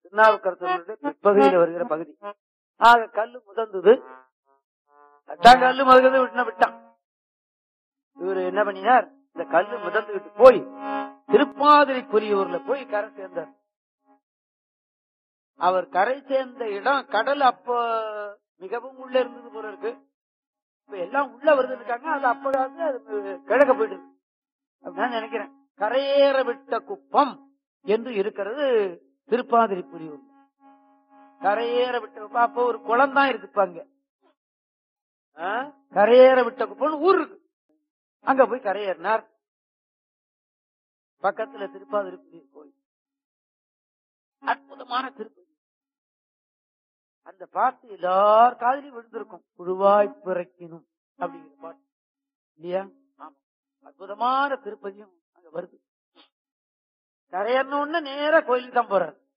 திருநாவுக்கரசருடைய பிற்பகுதியில் வருகிற பகுதி ஆக கல்லு முதந்தது அதான் கல்லு முதல்ல விட்டுன விட்டான் இவரு என்ன பண்ணினார் இந்த கல்லு முதந்துகிட்டு போய் திருப்பாதிரிக்குரியூர்ல போய் கரை சேர்ந்தார் அவர் கரை சேர்ந்த இடம் கடல் அப்ப மிகவும் உள்ள இருந்தது போல இருக்கு இப்ப எல்லாம் உள்ள வருதுன்னு அது அப்படாது அது கிழக்க போயிடுது அப்படின்னு நினைக்கிறேன் கரையேற விட்ட குப்பம் என்று இருக்கிறது திருப்பாதிரிப்புரியூர் கரையேற விட்ட குப்பம் அப்போ ஒரு குளம் தான் இருக்கு இப்ப அங்க ஆ? கரையேற விட்ட குப்பம்னு ஊர் இருக்கு அங்க போய் கரையேறினார் பக்கத்துல திருப்பாதிரிப்புரியூர் கோயில் அற்புதமான திருப்பதி அந்த பாட்டு எல்லார் காதலையும் விழுந்திருக்கும் புழுவாய் பிறக்கினும் அப்படிங்கிற பாட்டு இல்லையா ஆமா அற்புதமான திருப்பதியும் அங்க வருது கரையேறின உடனே நேரா கோயிலுக்கு தான் போறாரு